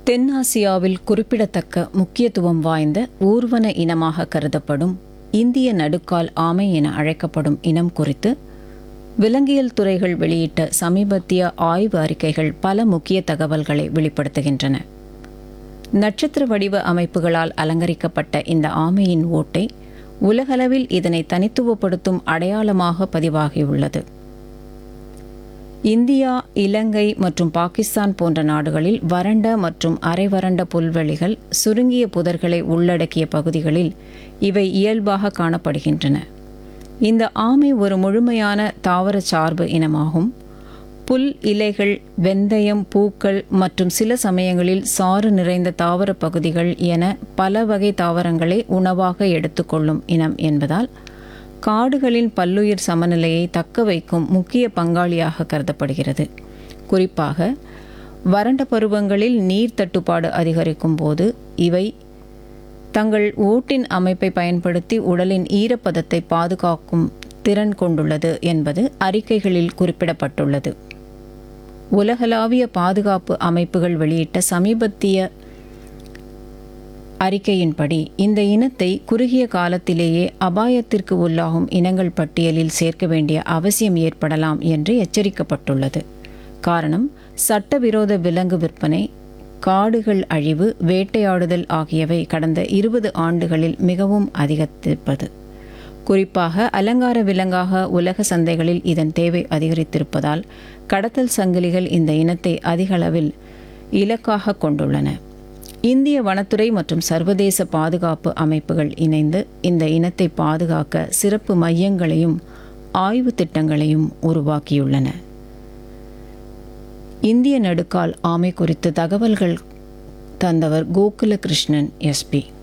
தென்னாசியாவில் குறிப்பிடத்தக்க முக்கியத்துவம் வாய்ந்த ஊர்வன இனமாக கருதப்படும் இந்திய நடுக்கால் ஆமை என அழைக்கப்படும் இனம் குறித்து விலங்கியல் துறைகள் வெளியிட்ட சமீபத்திய ஆய்வு அறிக்கைகள் பல முக்கிய தகவல்களை வெளிப்படுத்துகின்றன நட்சத்திர வடிவ அமைப்புகளால் அலங்கரிக்கப்பட்ட இந்த ஆமையின் ஓட்டை உலகளவில் இதனை தனித்துவப்படுத்தும் அடையாளமாக பதிவாகியுள்ளது இந்தியா இலங்கை மற்றும் பாகிஸ்தான் போன்ற நாடுகளில் வறண்ட மற்றும் அரைவறண்ட புல்வெளிகள் சுருங்கிய புதர்களை உள்ளடக்கிய பகுதிகளில் இவை இயல்பாக காணப்படுகின்றன இந்த ஆமை ஒரு முழுமையான தாவர சார்பு இனமாகும் புல் இலைகள் வெந்தயம் பூக்கள் மற்றும் சில சமயங்களில் சாறு நிறைந்த தாவர பகுதிகள் என பல வகை தாவரங்களை உணவாக எடுத்துக்கொள்ளும் இனம் என்பதால் காடுகளின் பல்லுயிர் சமநிலையை தக்க வைக்கும் முக்கிய பங்காளியாக கருதப்படுகிறது குறிப்பாக வறண்ட பருவங்களில் நீர் தட்டுப்பாடு அதிகரிக்கும் போது இவை தங்கள் ஓட்டின் அமைப்பை பயன்படுத்தி உடலின் ஈரப்பதத்தை பாதுகாக்கும் திறன் கொண்டுள்ளது என்பது அறிக்கைகளில் குறிப்பிடப்பட்டுள்ளது உலகளாவிய பாதுகாப்பு அமைப்புகள் வெளியிட்ட சமீபத்திய அறிக்கையின்படி இந்த இனத்தை குறுகிய காலத்திலேயே அபாயத்திற்கு உள்ளாகும் இனங்கள் பட்டியலில் சேர்க்க வேண்டிய அவசியம் ஏற்படலாம் என்று எச்சரிக்கப்பட்டுள்ளது காரணம் சட்டவிரோத விலங்கு விற்பனை காடுகள் அழிவு வேட்டையாடுதல் ஆகியவை கடந்த இருபது ஆண்டுகளில் மிகவும் அதிகரித்திருப்பது குறிப்பாக அலங்கார விலங்காக உலக சந்தைகளில் இதன் தேவை அதிகரித்திருப்பதால் கடத்தல் சங்கிலிகள் இந்த இனத்தை அதிகளவில் இலக்காக கொண்டுள்ளன இந்திய வனத்துறை மற்றும் சர்வதேச பாதுகாப்பு அமைப்புகள் இணைந்து இந்த இனத்தை பாதுகாக்க சிறப்பு மையங்களையும் ஆய்வு திட்டங்களையும் உருவாக்கியுள்ளன இந்திய நடுக்கால் ஆமை குறித்து தகவல்கள் தந்தவர் கோகுல கிருஷ்ணன் எஸ்பி